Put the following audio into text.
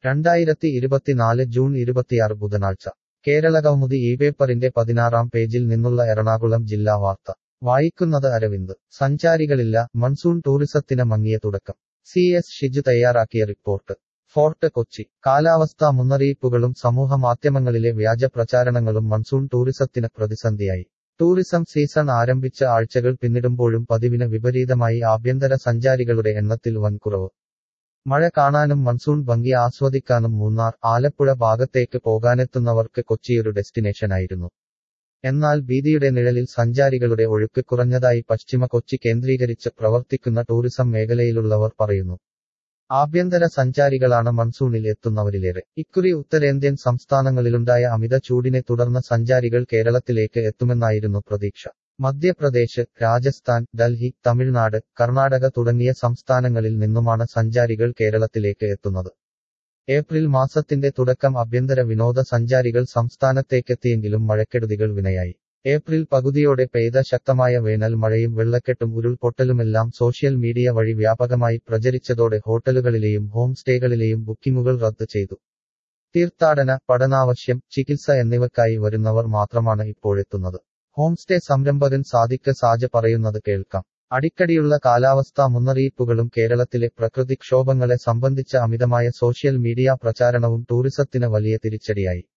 രണ്ടായിരത്തി ഇരുപത്തിനാല് ജൂൺ ഇരുപത്തിയാറ് ബുധനാഴ്ച കേരളകൗമുദി ഈ പേപ്പറിന്റെ പതിനാറാം പേജിൽ നിന്നുള്ള എറണാകുളം ജില്ലാ വാർത്ത വായിക്കുന്നത് അരവിന്ദ് സഞ്ചാരികളില്ല മൺസൂൺ ടൂറിസത്തിന് മങ്ങിയ തുടക്കം സി എസ് ഷിജു തയ്യാറാക്കിയ റിപ്പോർട്ട് ഫോർട്ട് കൊച്ചി കാലാവസ്ഥാ മുന്നറിയിപ്പുകളും സമൂഹമാധ്യമങ്ങളിലെ വ്യാജ പ്രചാരണങ്ങളും മൺസൂൺ ടൂറിസത്തിന് പ്രതിസന്ധിയായി ടൂറിസം സീസൺ ആരംഭിച്ച ആഴ്ചകൾ പിന്നിടുമ്പോഴും പതിവിന് വിപരീതമായി ആഭ്യന്തര സഞ്ചാരികളുടെ എണ്ണത്തിൽ വൻകുറവ് മഴ കാണാനും മൺസൂൺ ഭംഗി ആസ്വദിക്കാനും മൂന്നാർ ആലപ്പുഴ ഭാഗത്തേക്ക് പോകാനെത്തുന്നവർക്ക് കൊച്ചിയൊരു ഡെസ്റ്റിനേഷനായിരുന്നു എന്നാൽ ഭീതിയുടെ നിഴലിൽ സഞ്ചാരികളുടെ ഒഴുക്ക് കുറഞ്ഞതായി പശ്ചിമ കൊച്ചി കേന്ദ്രീകരിച്ച് പ്രവർത്തിക്കുന്ന ടൂറിസം മേഖലയിലുള്ളവർ പറയുന്നു ആഭ്യന്തര സഞ്ചാരികളാണ് മൺസൂണിൽ എത്തുന്നവരിലേറെ ഇക്കുറി ഉത്തരേന്ത്യൻ സംസ്ഥാനങ്ങളിലുണ്ടായ അമിത ചൂടിനെ തുടർന്ന് സഞ്ചാരികൾ കേരളത്തിലേക്ക് എത്തുമെന്നായിരുന്നു പ്രതീക്ഷ മധ്യപ്രദേശ് രാജസ്ഥാൻ ഡൽഹി തമിഴ്നാട് കർണാടക തുടങ്ങിയ സംസ്ഥാനങ്ങളിൽ നിന്നുമാണ് സഞ്ചാരികൾ കേരളത്തിലേക്ക് എത്തുന്നത് ഏപ്രിൽ മാസത്തിന്റെ തുടക്കം ആഭ്യന്തര വിനോദ സഞ്ചാരികൾ സംസ്ഥാനത്തേക്കെത്തിയെങ്കിലും മഴക്കെടുതികൾ വിനയായി ഏപ്രിൽ പകുതിയോടെ പെയ്ത ശക്തമായ വേനൽ മഴയും വെള്ളക്കെട്ടും ഉരുൾപൊട്ടലുമെല്ലാം സോഷ്യൽ മീഡിയ വഴി വ്യാപകമായി പ്രചരിച്ചതോടെ ഹോട്ടലുകളിലെയും ഹോം സ്റ്റേകളിലെയും ബുക്കിംഗുകൾ റദ്ദ് ചെയ്തു തീർത്ഥാടന പഠനാവശ്യം ചികിത്സ എന്നിവയ്ക്കായി വരുന്നവർ മാത്രമാണ് ഇപ്പോഴെത്തുന്നത് ഹോം സ്റ്റേ സംരംഭകൻ സാദിഖ് സാജ പറയുന്നത് കേൾക്കാം അടിക്കടിയുള്ള കാലാവസ്ഥാ മുന്നറിയിപ്പുകളും കേരളത്തിലെ പ്രകൃതിക്ഷോഭങ്ങളെ സംബന്ധിച്ച അമിതമായ സോഷ്യൽ മീഡിയ പ്രചാരണവും ടൂറിസത്തിന് വലിയ തിരിച്ചടിയായി